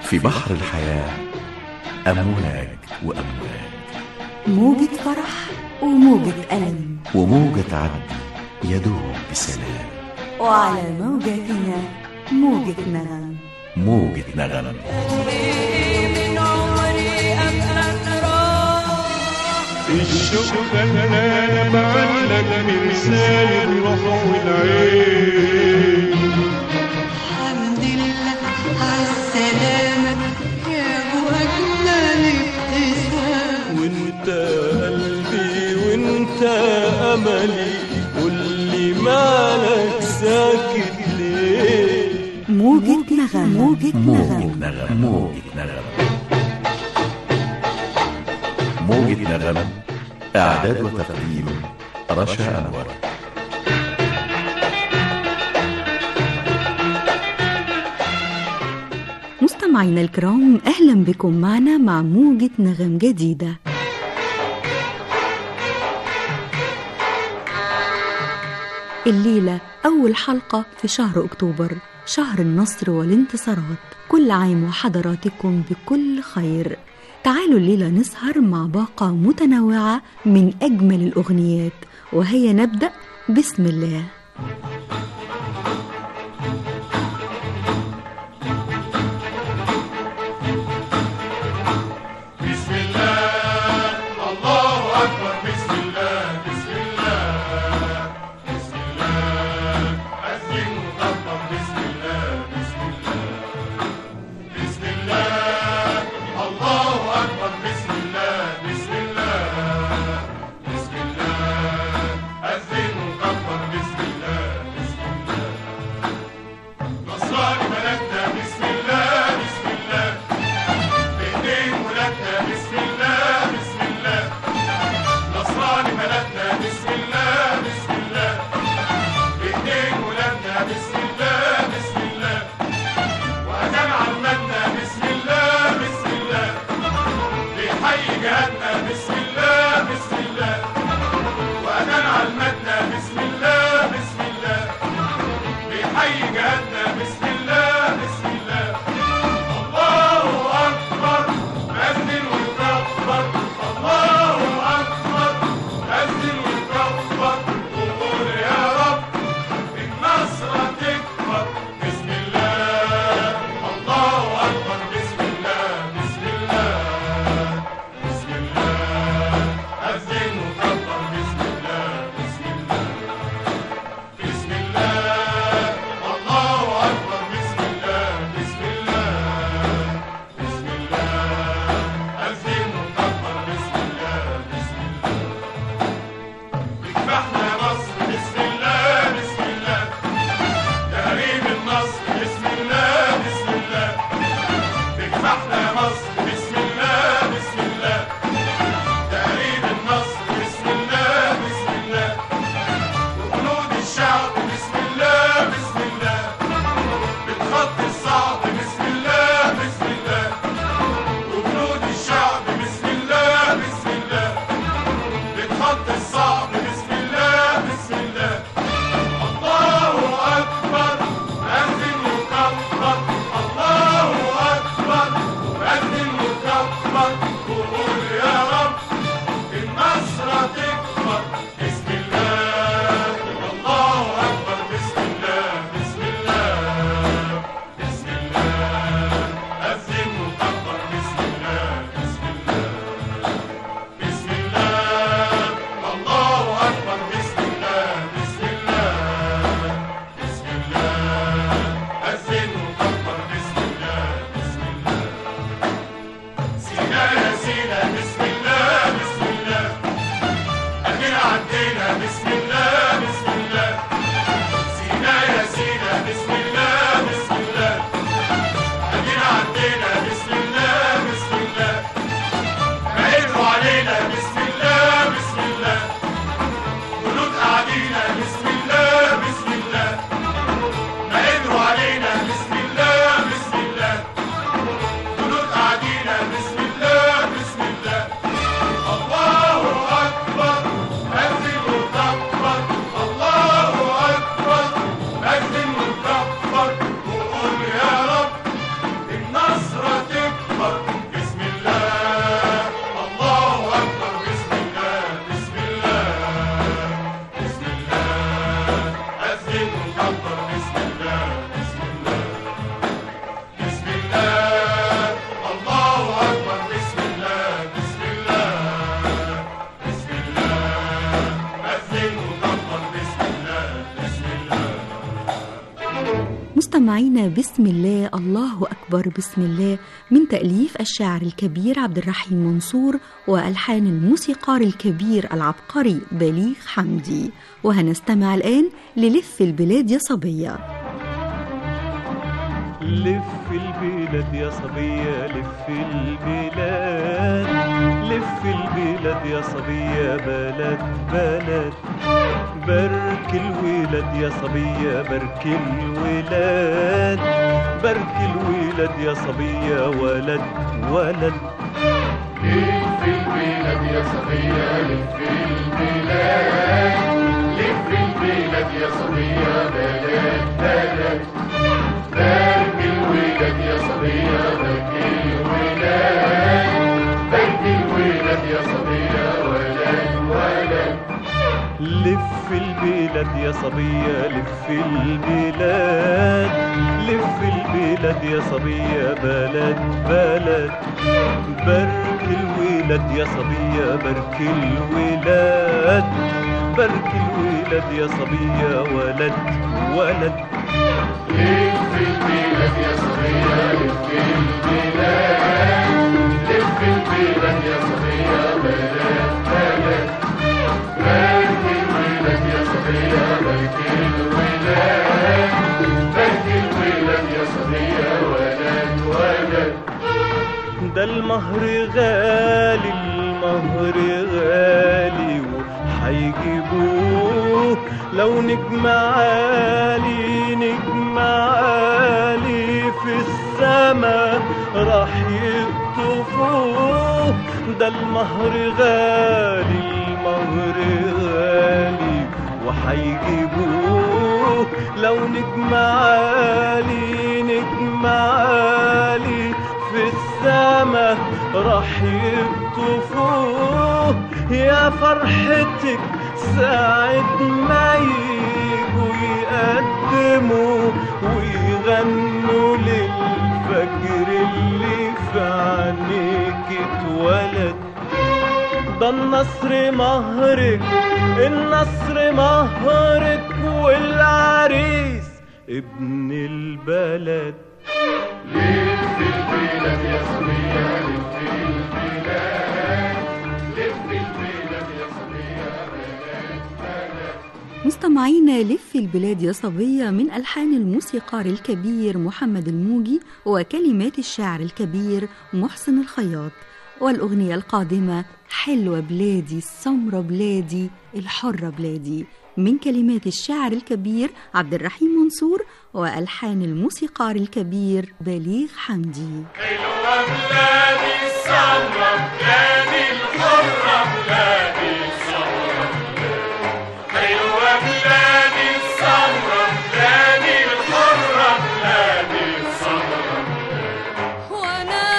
في بحر الحياة أمواج وأمواج موجة فرح وموجة ألم وموجة عدل يدوم بسلام وعلى موجتنا موجة نغم موجة نغم الشوق خلانا بعلق مرسال الروح والعين الحمد لله عالسلامة يا أبو أجمل ابتسام وانت قلبي وانت املي قولي مالك ساكت ليه موجة نغم موجة موجة نغم نغم موجة نغم موجة نغم إعداد وتقديم رشا أنور مستمعينا الكرام أهلا بكم معنا مع موجة نغم جديدة الليلة أول حلقة في شهر أكتوبر شهر النصر والانتصارات كل عام وحضراتكم بكل خير تعالوا الليلة نسهر مع باقة متنوعة من أجمل الأغنيات وهيا نبدأ بسم الله بسم الله الله أكبر بسم الله بسم الله بسم الله أذن وكبر بسم الله بسم الله بسم الله الله أكبر بسم الله بسم الله بسم الله أذن وكبر بسم الله بسم مستمعينا بسم الله الله أكبر بسم الله من تأليف الشاعر الكبير عبد الرحيم منصور وألحان الموسيقار الكبير العبقري بليغ حمدي وهنستمع الآن للف البلاد يا صبية لف البلاد يا صبية لف البلاد لف البلاد يا صبية بلد بلد برك الولاد يا صبية برك الولاد برك الولاد يا صبية ولد ولد لف البلاد يا صبية لف البلاد لف البلاد يا صبية بلد بلد بارك الولاد يا صبية بارك الولاد بارك الولاد يا صبية ولد ولد لف البلاد يا صبية لف البلاد لف البلاد يا صبية بلد بلد برك الولاد يا صبية برك الولاد برك الولاد يا صبية ولد ولد لف البلاد يا صبية لف البلاد لف البلاد يا صبية بلد بلد بارك الولاد يا صبية بارك الولاد بارك الولاد يا صبية ولد ولد ده المهر غالي المهر غالي وحيجيبوه لو نجم عالي نجم عالي في السما راح يقطفوه ده المهر غالي المهر غالي وحيجيبوه لو نجم عالي نجم عالي في السما راح يقطفوه يا فرحتك ساعة ما يجوا يقدموا ويغنوا للفجر اللي في عينيك اتولد ده النصر مهرك النصر مهرك والعريس ابن البلد لف البلاد يا صبية لف البلاد لف البلاد يا صبية بلد بلد مستمعينا لف البلاد يا صبية من ألحان الموسيقار الكبير محمد الموجي وكلمات الشاعر الكبير محسن الخياط والأغنية القادمة حلوة بلادي السمرة بلادي الحرة بلادي من كلمات الشاعر الكبير عبد الرحيم منصور وألحان الموسيقار الكبير بليغ حمدي حلوة بلادي السمرة بلادي الحرة بلادي السمرة حلوة بلادي السمرة بلادي الحرة بلادي السمرة وانا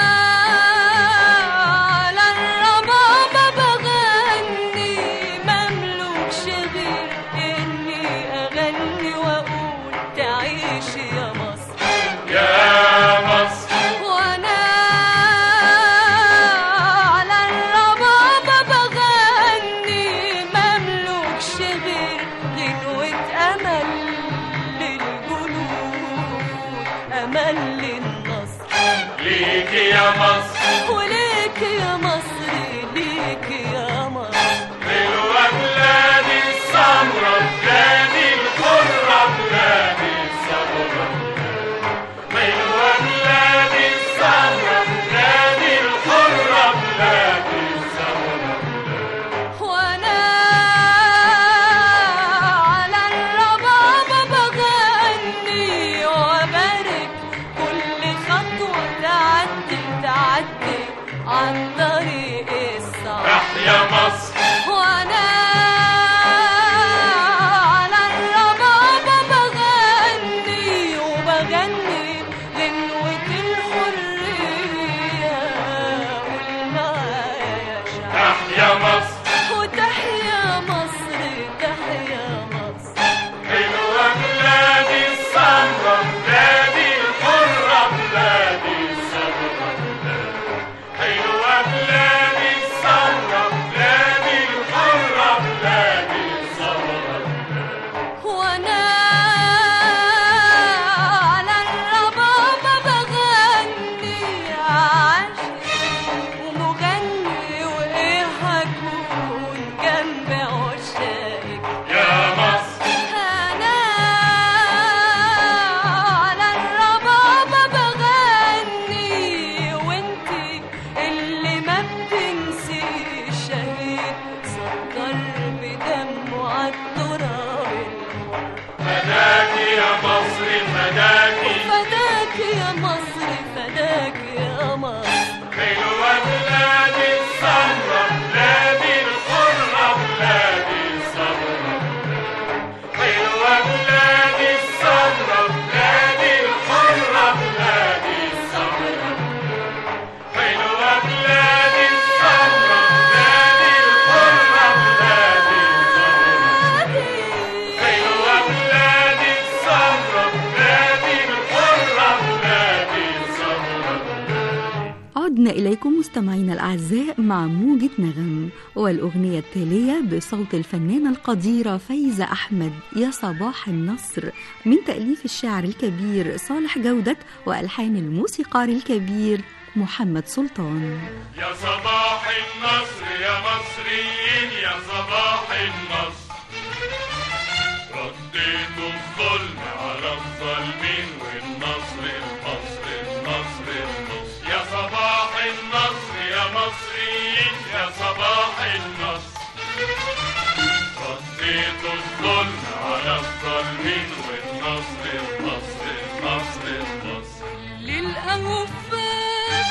على الربابة بغني مملوكش غير اني اغني واقول تعيش يا مصر يا مصر وانا على الربابة بغني مملوكش غير غنوة امل للجنود امل للنصر ليك يا مصر وليك يا مصر ليك يا مصر حلوة بلادي السمرة بلادي الحرة بلادي السمرة حلوة بلادي السمرة بلادي الحرة بلادي السمرة وانا على الربابة بغني وبارك كل خطوة تعدي تعدي عن طريق الصعب تحيا مصر وانا على الربابة بغني وبغني غنوة الحرية قلنا يا شعب تحيا مصر وتحيا مصر تحيا مصر حلوة بلادي السمرة بلادي الحرة بلادي السمرة حلوة بلادي السمرة بلادي عدنا إليكم مستمعينا الأعزاء مع موجة نغم والأغنية التالية بصوت الفنانة القديرة فايزة أحمد يا صباح النصر من تأليف الشاعر الكبير صالح جودة وألحان الموسيقار الكبير محمد سلطان يا صباح النصر يا مصريين يا صباح النصر رديتوا الظلم على الظالمين والنصر النصر النصر النصر يا صباح النصر يا مصريين يا صباح النصر رديتوا الظلم على الظالمين والنصر النصر النصر النصر للأوفاء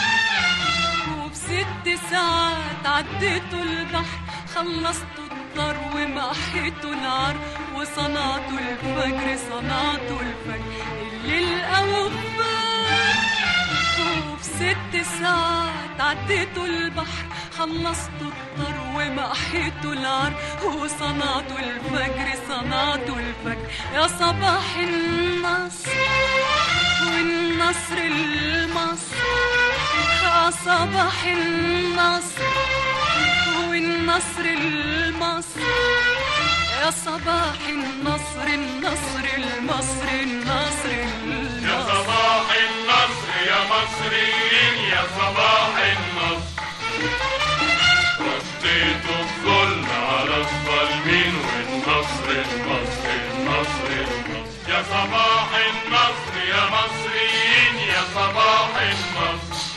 وبست ساعات عديتوا البحر خلصتوا الضر ومحيتوا العر وصنعتوا الفجر صنعتوا الفجر للأوفاء وبست ساعات عديتوا البحر خلصتوا الضر ومحيتوا العر وصنعتوا الفجر صنعتوا الفجر يا صباح النصر والنصر المصر يا صباح النصر والنصر المصر يا صباح النصر النصر المصر النصر يا النصر صباح النصر يا مصريين يا صباح النصر رديتوا الظلم على الظالمين والنصر النصر النصر النصر يا صباح النصر يا مصريين يا صباح النصر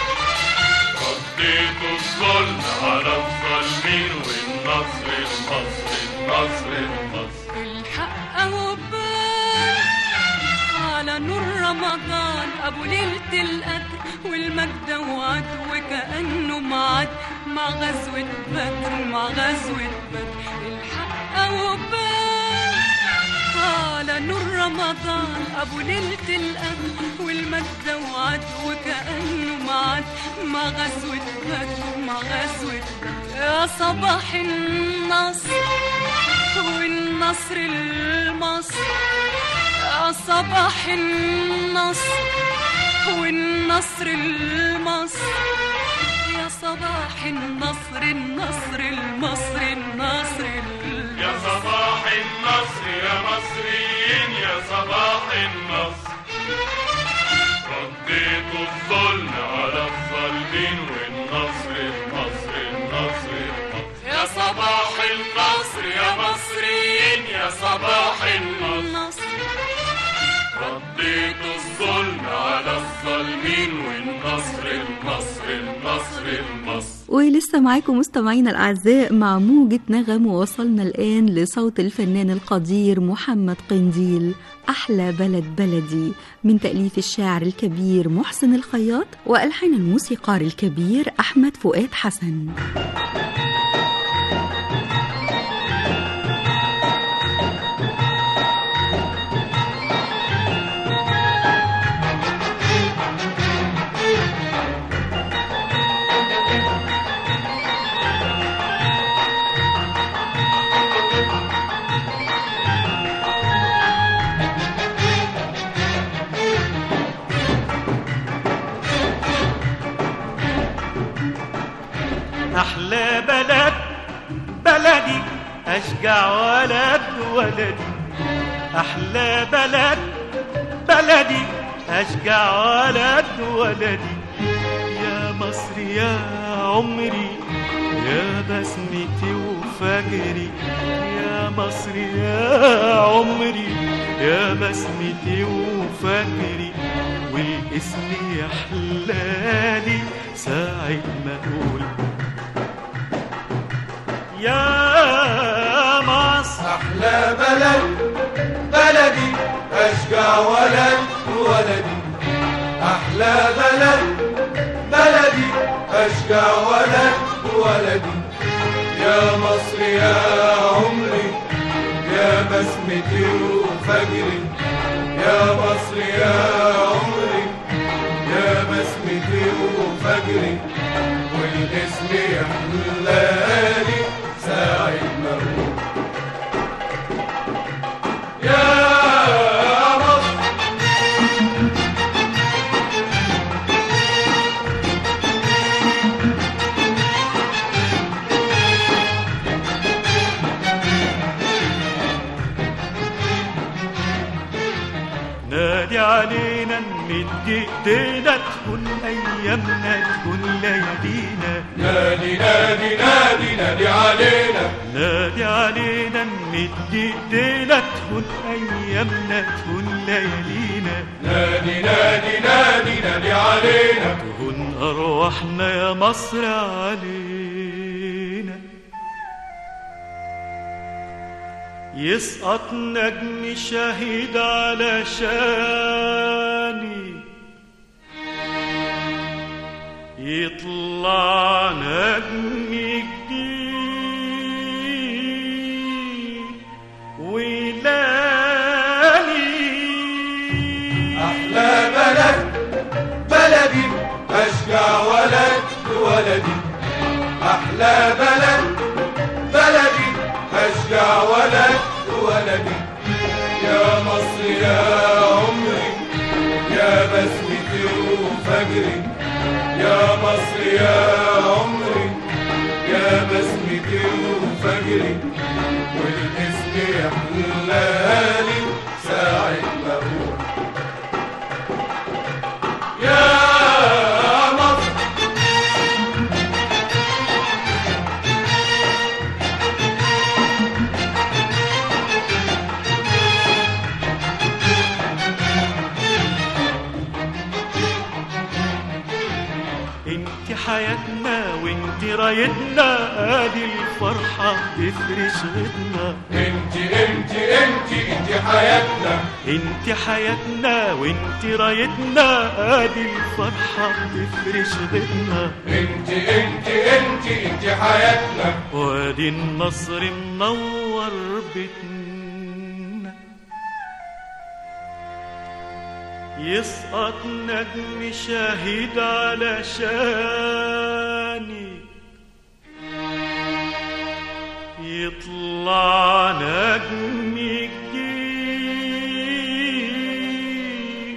رديتوا الظلم على الظالمين والنصر النصر النصر النصر الحق وبان على نور رمضان ابو ليله القدر والمجد وعد وكانه معد مع غزوه بدر مع غزوه بدر الحق وبان على نور رمضان ابو ليله القدر والمجد وعد وكانه معد مع غزوه بدر مع غزوه بدر يا صباح النصر والنصر المصر يا صباح النصر والنصر المصر يا صباح النصر النصر المصر النصر يا صباح النصر يا مصريين يا صباح النصر رديتوا الظلم على الظالمين والنصر النصر النصر النصر يا صباح النصر يا مصريين يا صباح النصر النصر رديتوا الظلم على الظالمين والنصر النصر النصر النصر ولسه معاكم مستمعينا الأعزاء مع موجة نغم ووصلنا الآن لصوت الفنان القدير محمد قنديل أحلى بلد بلدي من تأليف الشاعر الكبير محسن الخياط وألحان الموسيقار الكبير أحمد فؤاد حسن أحلى بلد بلدي أشجع ولد ولدي أحلى بلد بلدي أشجع ولد ولدي يا مصر يا عمري يا بسمتي وفجري يا مصر يا عمري يا بسمتي وفجري والاسم يحلالي ساعة ما أقول يا مصر أحلى بلد بلدي أشجع ولد ولدي أحلى بلد بلدي أشجع ولد ولدي يا مصر يا عمري يا بسمتي وفجري يا مصر يا عمري يا بسمتي وفجري والاسم يحلالي ساعة ما أقول يا مصر مد ايدينا تكون ايامنا تكون ليالينا نادي نادي نادي نادي علينا نادي علينا نمد ايدينا تكون ايامنا تكون ليالينا نادي نادي نادي نادي علينا تهون ارواحنا يا مصر علينا يسقط نجم شهيد على شاني يطلع نجم جديد ويلاني أحلى بلد بلدي أشجع ولد ولدي أحلى بلد بلدي أشجع ولد ولدي يا مصر يا عمري يا بسمتي وفجري يا مصر يا عمري يا بسمتي وفجري والاسم يحلالي ساعة ما أروح يا مصر انت حياتنا وانت رايتنا ادي الفرحة تفرش غدنا انت انت انت انت حياتنا انت حياتنا وانت رايتنا ادي الفرحة تفرش غدنا انت انت انت انت حياتنا وادي النصر منور بيتنا يسقط نجم شهيد على شاني يطلع نجم جديد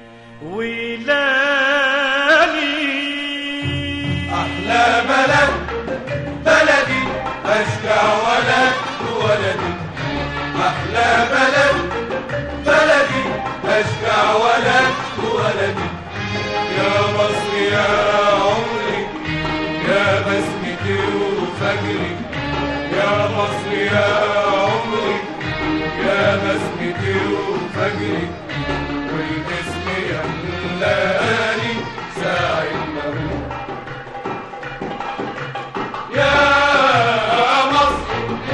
ويلاني احلى بلد بلدي اشجع ولد ولدي احلى بلد بلدي اشجع ولد ولدي يا مصر يا عمري يا بسمتي وفجري يا مصر يا عمري يا بسمتي وفجري والاسم يملاني ساعة ما أروح يا مصر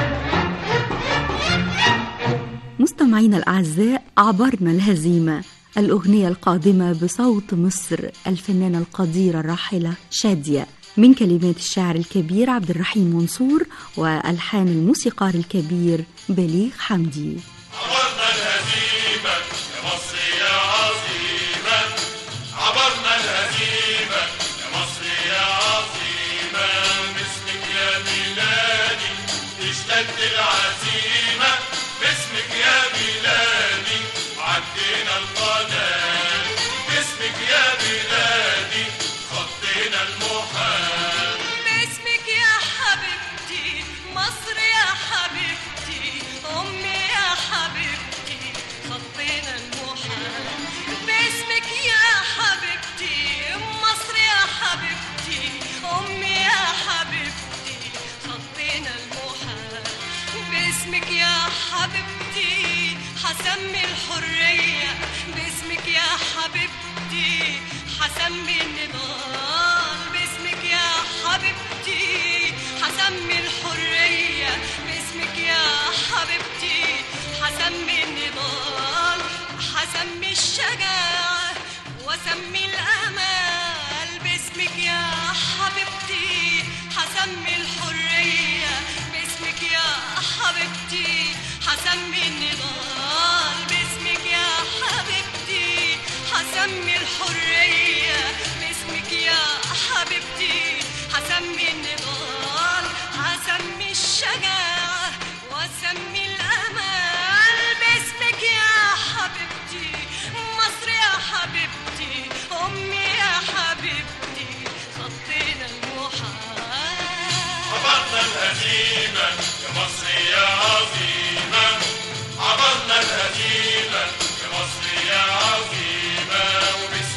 مستمعينا الأعزاء عبرنا الهزيمة الأغنية القادمة بصوت مصر الفنانة القديرة الراحلة شادية من كلمات الشاعر الكبير عبد الرحيم منصور وألحان الموسيقار الكبير بليغ حمدي عبرنا الهزيمة يا مصر يا عظيمة عبرنا الهزيمة يا مصر يا عظيمة باسمك يا بلادي اشتد العزيمة باسمك يا بلادي عدينا القناة باسمك يا بلادي خطينا المحال باسمك يا حبيبتي مصر يا حبيبتي أمي يا حبيبتي خطينا المحال باسمك يا حبيبتي مصر يا حبيبتي أمي يا حبيبتي خطينا المحال باسمك يا حبيبتي حسمي الحرية باسمك يا حبيبتي حسمي النضال باسمك يا حبيبتي حسمي الحرية باسمك يا حبيبتي حسمي النضال حسمي الشجاعة وسمي الأمال باسمك يا حبيبتي حسمي الحرية باسمك يا حبيبتي حسمي النضال باسمك يا حبيبتي حسمي الحرية باسمك يا حبيبتي حسمي النضال حسمي الشجاعة وسمي الأمال باسمك يا حبيبتي مصر يا حبيبتي أمي يا حبيبتي خطينا المحال عبرنا الهزيمة يا مصر يا عظيمة عبرنا الهزيمة يا مصر يا عظيمة وباسمك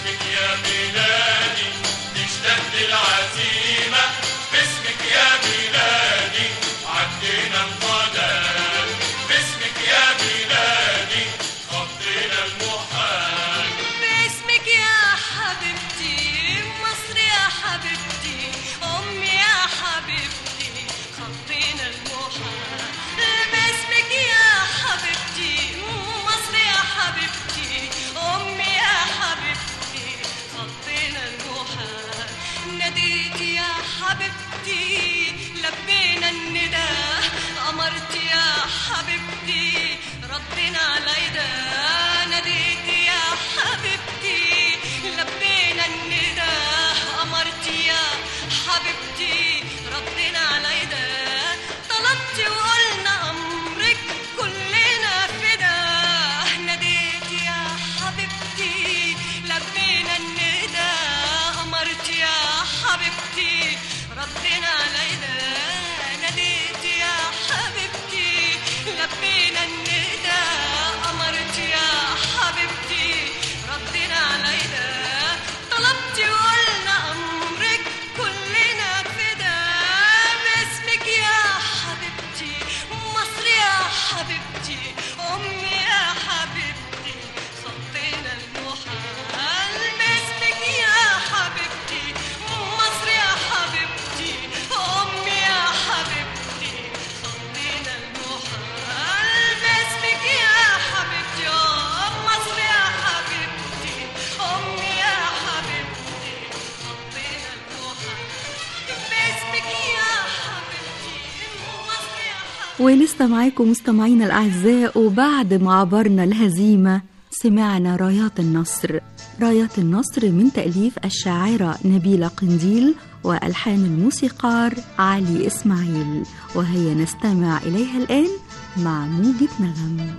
ردينا على ايدا ناديت يا حبيبتي لبينا الندى امرت يا حبيبتي ردينا على ايدا طلبتي وقلنا امرك كلنا فدا ناديت يا حبيبتي لبينا الندى امرت يا حبيبتي ردينا على ايدا ناديت يا حبيبتي لبينا الندى امرت يا حبيبتي ردينا على ايدا طلبتي وقلنا امرك كلنا فدا باسمك يا حبيبتي مصر يا حبيبتي امي يا حبيبتي صدينا المحال باسمك يا حبيبتي مصر يا حبيبتي امي يا حبيبتي صدينا المحال باسمك يا حبيبتي ام مصر يا حبيبتي امي يا حبيبتي صدينا المحال باسمك يا حبيبتي مصر يا حبيبتي ولسه معاكم مستمعينا الأعزاء وبعد ما عبرنا الهزيمة سمعنا رايات النصر رايات النصر من تأليف الشاعرة نبيلة قنديل وألحان الموسيقار علي إسماعيل وهيا نستمع إليها الآن مع موجة نغم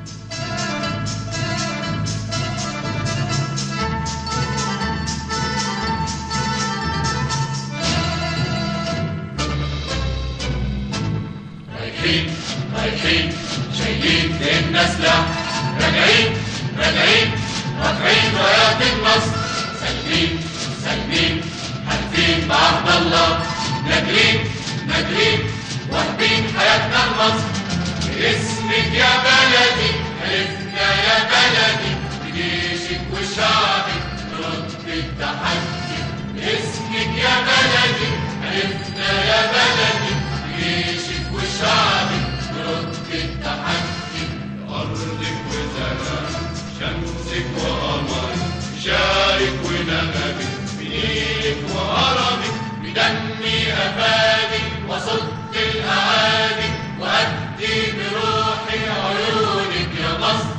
رايحين رايحين شايلين ديننا سلاح راجعين راجعين رافعين رايات النصر سالمين سالمين حالفين بعهد الله ناجرين ناجرين واهبين حياتنا لمصر باسمك يا بلدي حلفنا يا بلدي بجيشك وشعبك نرد التحدي باسمك يا بلدي حلفنا يا بلدي بجيشك وشعبك نرد التحدي أرضك وزمانك شمسك وقمرك شارك ونغمك بنيلك وهرمك بدمي أفادك وصد الأعادي وأدي بروحي عيونك يا مصر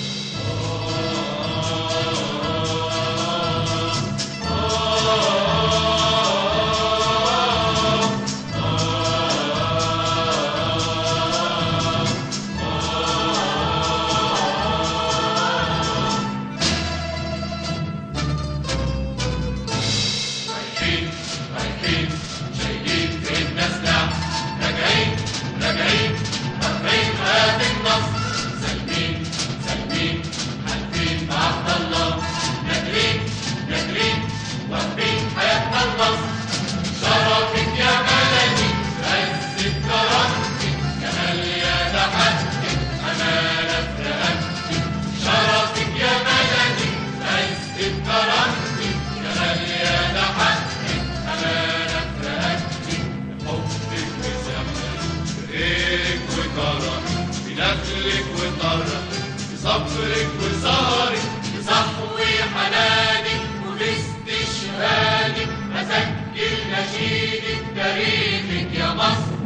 رايحين رايحين شايلين في الناس سلاح راجعين راجعين رافعين رايات النصر سالمين سالمين حالفين بعهد الله ناجرين ناجرين واخدين حياتنا لمصر شرفك يا بلدي عزة كرامتك جمال يا ضحكتك أمانة في رقبتك شرفك يا بلدي عزة كرامتك جمال يا ضحكتك أمانة في رقبتك حبك وزمنك غيرك وكرمك بنخلك وطرك بصبرك وسهرك بصحو حنانك وباستشهادك أسجل نشيدك تاريخك يا مصر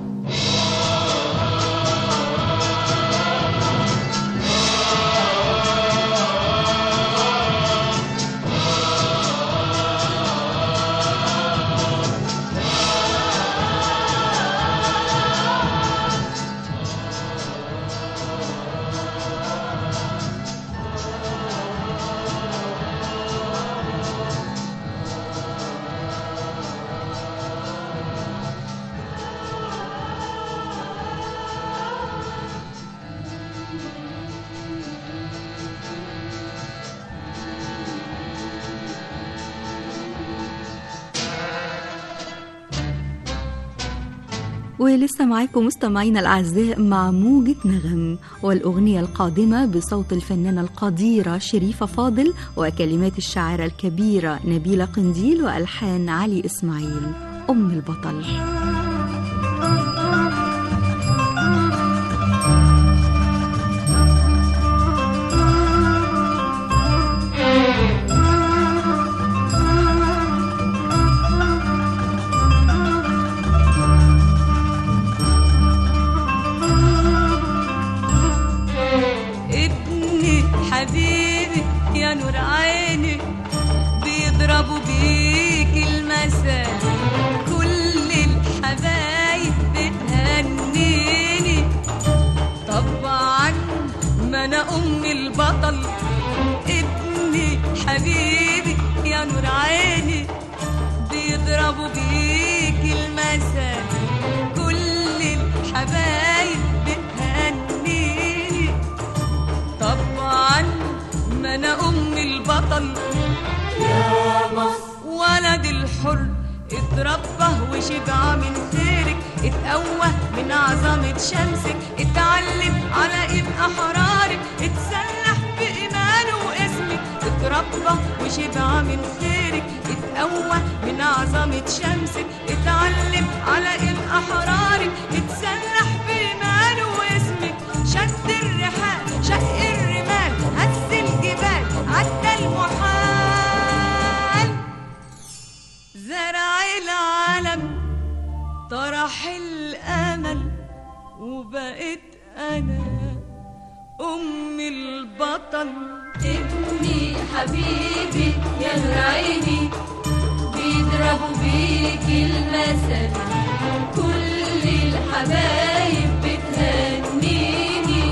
ولسه معاكم مستمعينا الأعزاء مع موجة نغم والأغنية القادمة بصوت الفنانة القديرة شريفة فاضل وكلمات الشاعرة الكبيرة نبيلة قنديل وألحان علي إسماعيل أم البطل ده انا ام البطل يا مصر ولد الحر اتربى وشبع من خيرك اتقوى من عظمة شمسك اتعلم على ايد احرارك اتسلح بإيمانه واسمك اتربى وشبع من خيرك اتقوى من عظمة شمسك اتعلم على ايد احرارك اتسلح بإيمانه واسمك شد الرحال شق الرمال هز الجبال عدى المحال زرع العالم طرح الامل وبقيت انا ام البطل ابني حبيبي يا نور عيني بيضربوا بيك المثل كل الحبايب بتهنيني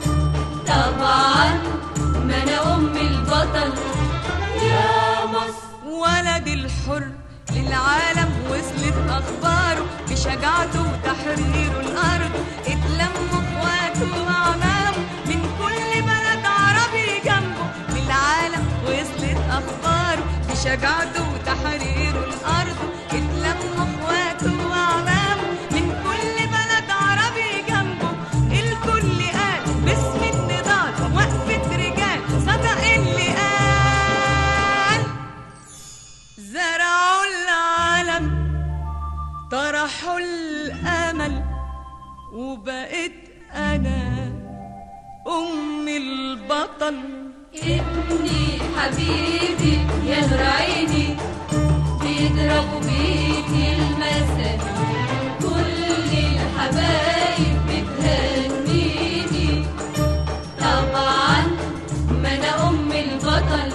طبعا ما انا ام البطل يا مصر ولد الحر للعالم وصلت اخباره بشجاعته وتحريره الارض اتلموا اخواته وعمامه من كل بلد عربي جنبه للعالم وصلت اخباره بشجاعته وتحريره الارض اتلموا اخواته وعمامه من كل بلد عربي جنبه الكل قال باسم النضال وقفة رجال صدق اللي قال زرعوا العالم طرحوا الامل وبقيت انا ام البطل ابني حبيبي يا نور عيني بيضربوا بيك المثل كل الحبايب بتهنيني طبعا ما انا ام البطل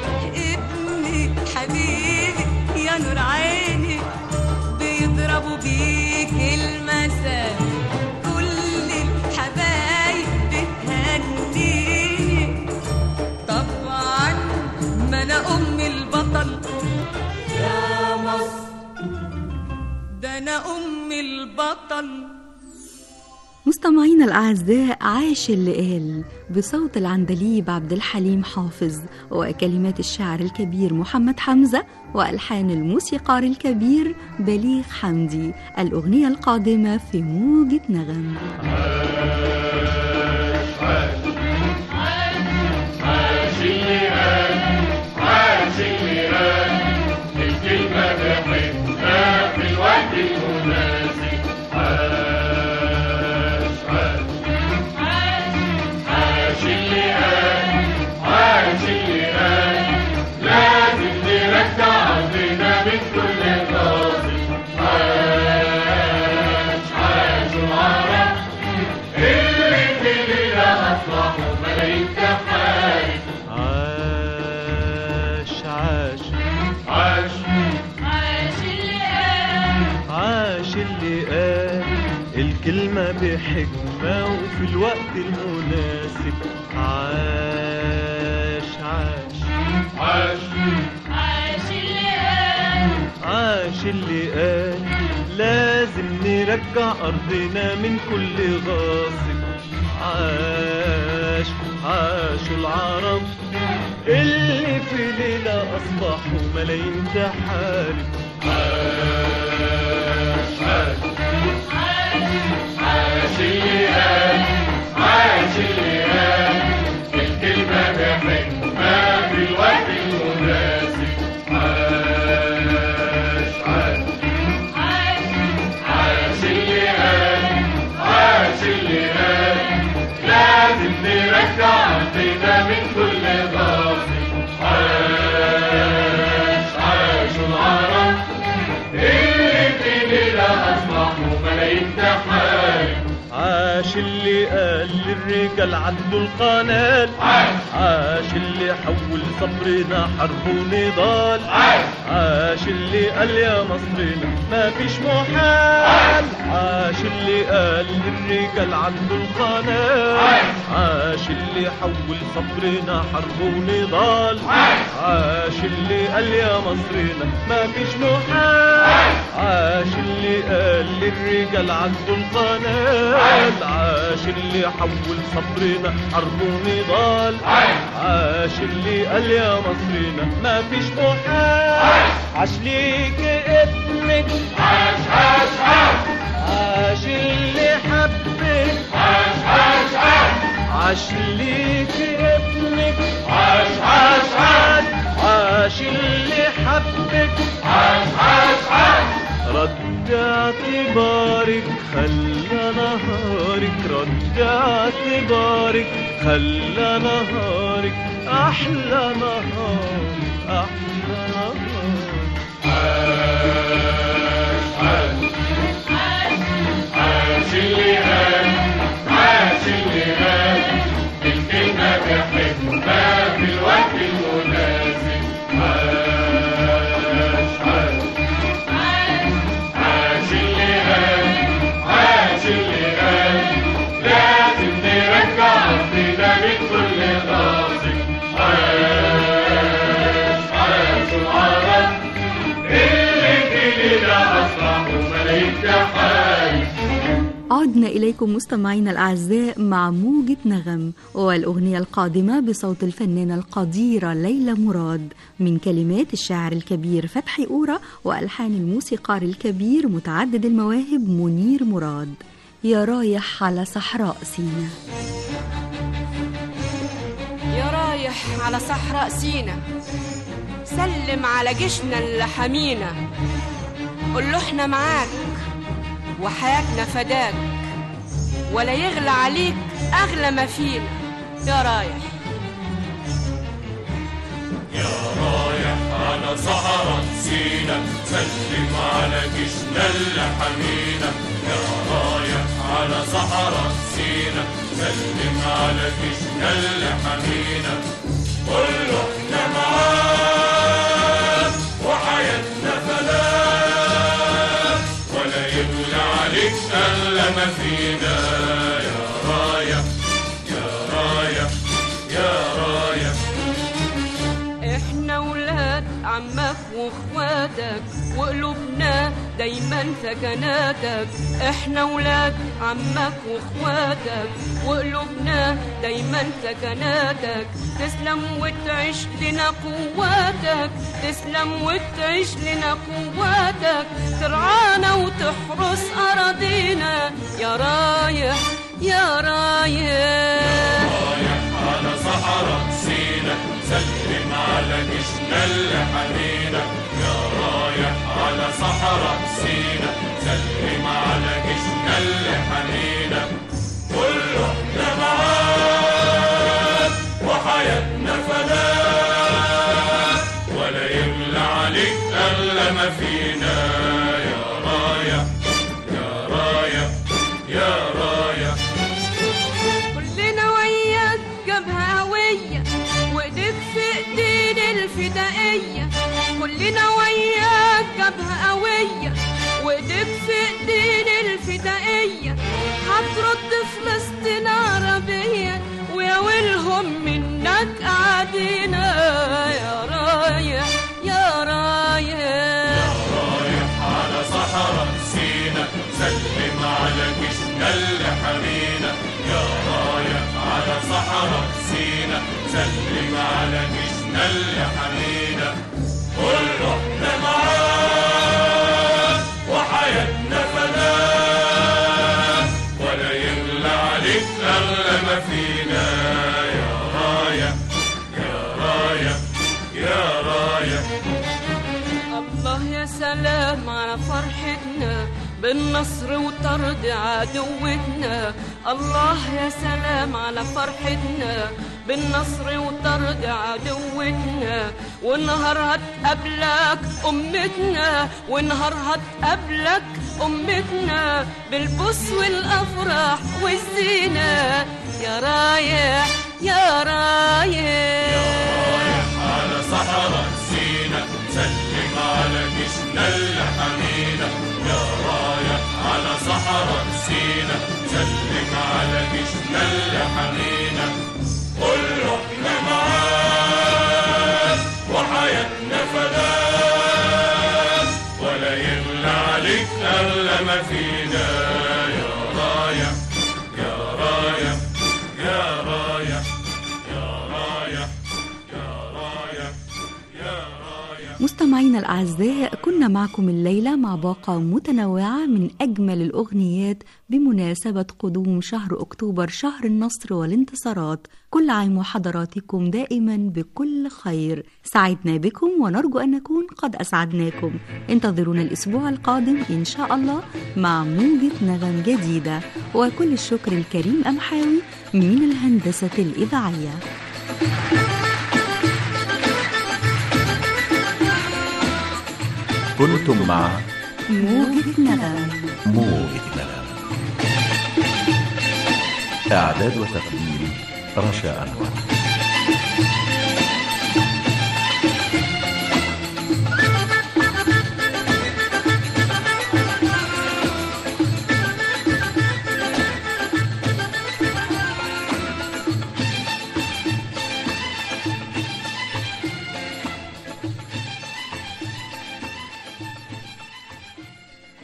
ابني حبيبي يا نور عيني بيضربوا بيك المثل كل الحبايب بتهنيني طبعا ما انا ام البطل يا مصر ده انا ام البطل مستمعينا الأعزاء عاش اللي قال بصوت العندليب عبد الحليم حافظ وكلمات الشاعر الكبير محمد حمزة وألحان الموسيقار الكبير بليغ حمدي الأغنية القادمة في موجة نغم عاش اللي قال عاش اللي قال الكلمة بحبها في الوقت المناسب عاش عاش عاش اللي قال عاش اللي قال لازم نرجع عندنا من كل قاصد عاش عاش العرب اللي في ليلة أصبحوا ملايين تحارب عاش عاش عاش عاش اللي قال عاش اللي قال الكلمة بحكمة وفي الوقت المناسب عاش عاش عاش عاش اللي قال عاش اللي قال لازم نرجع أرضنا من كل غاصب عاش عاش العرب اللي في ليلة أصبحوا ملايين تحارب عاش عاش عاش اللي قال عاش اللي قال الكلمة بحكمة في الوقت المناسب عاش عاش عاش اللي قال عاش اللي قال لازم نرجع عندنا من كل غاصب عاش عاش العرب اللي في ليلة أصبحوا ملايين تحارب عاش اللي قال للرجال عدوا القنال عاش عاش اللي حول صبرنا حرب ونضال عاش عاش اللي قال يا مصرنا ما فيش محال عاش اللي قال للرجال عدوا القنال عاش. عاش اللي حول صبرنا حرب ونضال عاش اللي قال يا مصرنا ما فيش محال عاش اللي قال للرجال عدوا القنال عاش اللي حول صبرنا حرب ونضال عاش اللي قال يا مصرنا ما فيش محال عاش ليك ابنك عاش عاش عاش عاش اللي حبك عاش عاش عاش عاش ليك ابنك عاش عاش عاش عاش اللي حبك عاش عاش عاش رد اعتبارك خلى نهارك رد اعتبارك خلى نهارك احلى نهار احلى نهار عاش اللي قال عاش اللي قال الكلمة بحبها في الوقت المناسب عاش عاش عاش اللي قال عاش اللي قال لازم نرجع أرضنا من كل غاصب عاش عاش العرب اللي كلنا أصلح وملايكة حال عدنا إليكم مستمعينا الأعزاء مع موجة نغم والأغنية القادمة بصوت الفنانة القديرة ليلى مراد من كلمات الشاعر الكبير فتحي أورا وألحان الموسيقار الكبير متعدد المواهب منير مراد يا رايح على صحراء سينا يا رايح على صحراء سينا سلم على جيشنا اللي حمينا قول له احنا معاك وحياتنا فداك ولا يغلى عليك اغلى ما فينا يا رايح يا رايح على صحراء سينا سلم على جيشنا اللي حمينا يا رايح على صحراء سينا سلم على جيشنا اللي حمينا قول له احنا معاك وحياتنا فداك ولا يغلى عليك الا ما فينا يا رايح يا رايح يا رايح احنا ولاد عمك واخواتك وقلوبنا دايما سكناتك احنا ولاد عمك واخواتك وقلوبنا دايما سكناتك تسلم وتعيش لنا قواتك تسلم وتعيش لنا قواتك ترعانا وتحرس اراضينا يا رايح يا رايح رايح على صحراء سينا سلم على جيشنا اللي حمينا يا رايح على صحراء سينا سلم على جيشنا اللي حمينا قول له احنا معاك وحياتنا فداك ولا يغلى عليك اغلى ما فينا يا رايح يا رايح يا رايح كلنا وياك جبهة هوية وايديك في ايدين الفدائية كلنا وياك جبهة قوية وايديك في ايدين الفدائية هترد فلسطين عربية ويا ويلهم منك قاعدين يا رايح يا رايح رايح على صحراء سينا سلم على جيشنا اللي حمينا يا رايح على صحراء سينا سلم على جيشنا اللي حمينا قول له احنا معاك وحياتنا فداك ولا يغلى عليك اغلى ما فينا يا رايح يا رايح يا رايح الله يا سلام على فرحتنا بالنصر وطرد عدوتنا الله يا سلام على فرحتنا بالنصر وطرد عدوتنا ونهار هتقابلك أمتنا ونهار هتقابلك أمتنا بالبوس والأفراح والزينة يا رايح يا رايح على صحراء سينا سلم على جيشنا اللي حمينا يا رايح على صحراء سينا سلم على جيشنا اللي حمينا قول له كل ما فينا يا رايح يا رايح يا رايح يا رايح يا رايح يا رايح مستمعينا الأعزاء كنا معكم الليلة مع باقة متنوعة من أجمل الأغنيات بمناسبة قدوم شهر أكتوبر شهر النصر والانتصارات كل عام وحضراتكم دائما بكل خير سعدنا بكم ونرجو أن نكون قد أسعدناكم انتظرونا الأسبوع القادم إن شاء الله مع موجة نغم جديدة وكل الشكر الكريم أمحاوي من الهندسة الإذاعية كنتم مع موجة نغم موجة نغم إعداد وتقديم رشا أنور